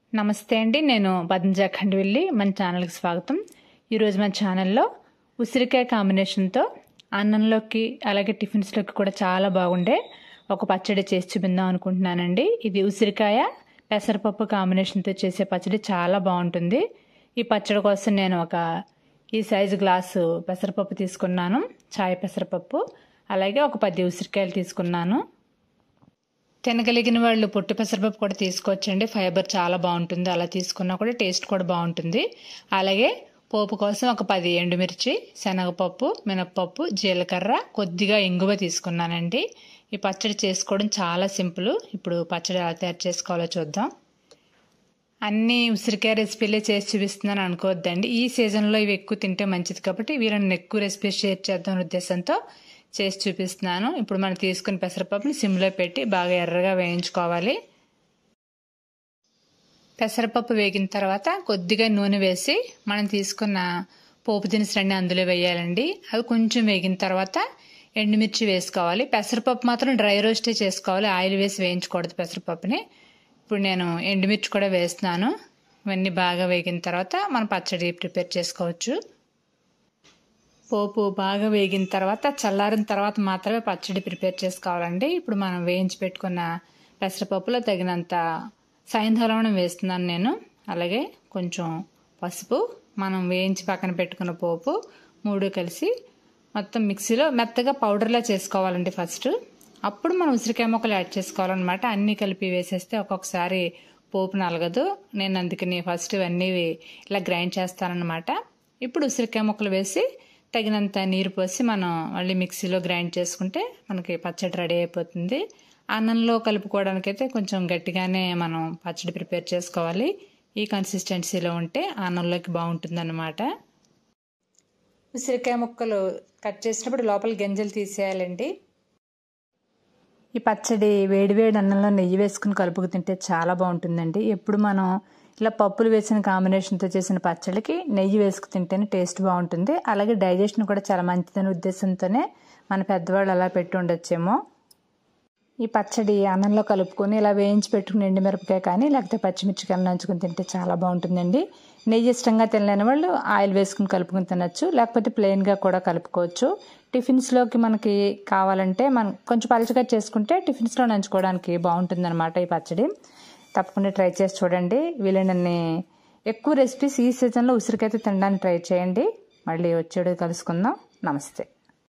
నమస్తే అండి నేను పద్మజ ఖండవిల్లి మన ఛానల్కి స్వాగతం ఈరోజు మన ఛానల్లో ఉసిరికాయ కాంబినేషన్తో అన్నంలోకి అలాగే టిఫిన్స్లోకి కూడా చాలా బాగుండే ఒక పచ్చడి చేసి చూపిందాం అనుకుంటున్నానండి ఇది ఉసిరికాయ పెసరపప్పు కాంబినేషన్తో చేసే పచ్చడి చాలా బాగుంటుంది ఈ పచ్చడి కోసం నేను ఒక ఈ సైజు గ్లాసు పెసరపప్పు తీసుకున్నాను చాయ్ పెసరపప్పు అలాగే ఒక పది ఉసిరికాయలు తీసుకున్నాను తినగలిగిన వాళ్ళు పొట్టు పెసరపప్పు కూడా తీసుకోవచ్చండి ఫైబర్ చాలా బాగుంటుంది అలా తీసుకున్నా కూడా టేస్ట్ కూడా బాగుంటుంది అలాగే పోపు కోసం ఒక పది ఎండుమిర్చి శనగపప్పు మినప్పప్పు జీలకర్ర కొద్దిగా ఇంగువ తీసుకున్నానండి ఈ పచ్చడి చేసుకోవడం చాలా సింపుల్ ఇప్పుడు పచ్చడి ఎలా తయారు చేసుకోవాలో చూద్దాం అన్ని ఉసిరికాయ రెసిపీలే చేసి చూపిస్తున్నాను అనుకోవద్దండి ఈ సీజన్లో ఇవి ఎక్కువ తింటే మంచిది కాబట్టి వీళ్ళని ఎక్కువ రెసిపీస్ షేర్ చేద్దాం ఉద్దేశంతో చేసి చూపిస్తున్నాను ఇప్పుడు మనం తీసుకున్న పెసరపప్పుని సిమ్లో పెట్టి బాగా ఎర్రగా వేయించుకోవాలి పెసరపప్పు వేగిన తర్వాత కొద్దిగా నూనె వేసి మనం తీసుకున్న పోపు దినుసులన్నీ అందులో వేయాలండి అవి కొంచెం వేగిన తర్వాత ఎండుమిర్చి వేసుకోవాలి పెసరపప్పు మాత్రం డ్రై రోస్టే చేసుకోవాలి ఆయిల్ వేసి వేయించకూడదు పెసరపప్పుని ఇప్పుడు నేను ఎండుమిర్చి కూడా వేస్తున్నాను ఇవన్నీ బాగా వేగిన తర్వాత మనం పచ్చడి ప్రిపేర్ చేసుకోవచ్చు పోపు బాగా వేగిన తర్వాత చల్లారిన తర్వాత మాత్రమే పచ్చడి ప్రిపేర్ చేసుకోవాలండి ఇప్పుడు మనం వేయించి పెట్టుకున్న పెసరపప్పులో తగినంత సైంధలవణం వేస్తున్నాను నేను అలాగే కొంచెం పసుపు మనం వేయించి పక్కన పెట్టుకున్న పోపు మూడు కలిసి మొత్తం మిక్సీలో మెత్తగా పౌడర్లా చేసుకోవాలండి ఫస్ట్ అప్పుడు మనం ఉసిరికాయ ముక్కలు యాడ్ చేసుకోవాలన్నమాట అన్నీ కలిపి వేసేస్తే ఒక్కొక్కసారి పోపు నలగదు నేను అందుకని ఫస్ట్ ఇవన్నీ ఇలా గ్రైండ్ చేస్తానన్నమాట ఇప్పుడు ఉసిరికాయ ముక్కలు వేసి తగినంత నీరు పోసి మనం మళ్ళీ మిక్సీలో గ్రైండ్ చేసుకుంటే మనకి పచ్చడి రెడీ అయిపోతుంది అన్నంలో కలుపుకోవడానికి అయితే కొంచెం గట్టిగానే మనం పచ్చడి ప్రిపేర్ చేసుకోవాలి ఈ కన్సిస్టెన్సీలో ఉంటే అన్నంలోకి బాగుంటుంది అన్నమాట ఉసిరికాయ ముక్కలు కట్ చేసినప్పుడు లోపల గింజలు తీసేయాలండి ఈ పచ్చడి వేడివేడి అన్నంలో నెయ్యి వేసుకుని కలుపుకు తింటే చాలా బాగుంటుందండి ఎప్పుడు మనం ఇలా పప్పులు వేసిన కాంబినేషన్తో చేసిన పచ్చడికి నెయ్యి వేసుకు తింటేనే టేస్ట్ బాగుంటుంది అలాగే డైజెషన్ కూడా చాలా మంచిదనే ఉద్దేశంతోనే మన పెద్దవాళ్ళు అలా పెట్టి ఉండొచ్చేమో ఈ పచ్చడి అన్నంలో కలుపుకొని ఇలా వేయించి పెట్టుకుని ఎండుమిరపకాయ కానీ లేకపోతే పచ్చిమిర్చికాయలు నంచుకుని తింటే చాలా బాగుంటుందండి నెయ్యి ఇష్టంగా తినలేని వాళ్ళు ఆయిల్ వేసుకుని కలుపుకుని తినచ్చు లేకపోతే ప్లెయిన్గా కూడా కలుపుకోవచ్చు టిఫిన్స్లోకి మనకి కావాలంటే మనం కొంచెం పలుచగా చేసుకుంటే టిఫిన్స్లో నంచుకోవడానికి బాగుంటుందన్నమాట ఈ పచ్చడి తప్పకుండా ట్రై చేసి చూడండి వీలైనన్ని ఎక్కువ రెసిపీస్ ఈ సీజన్లో ఉసిరికైతే తినడానికి ట్రై చేయండి మళ్ళీ వచ్చేడు కలుసుకుందాం నమస్తే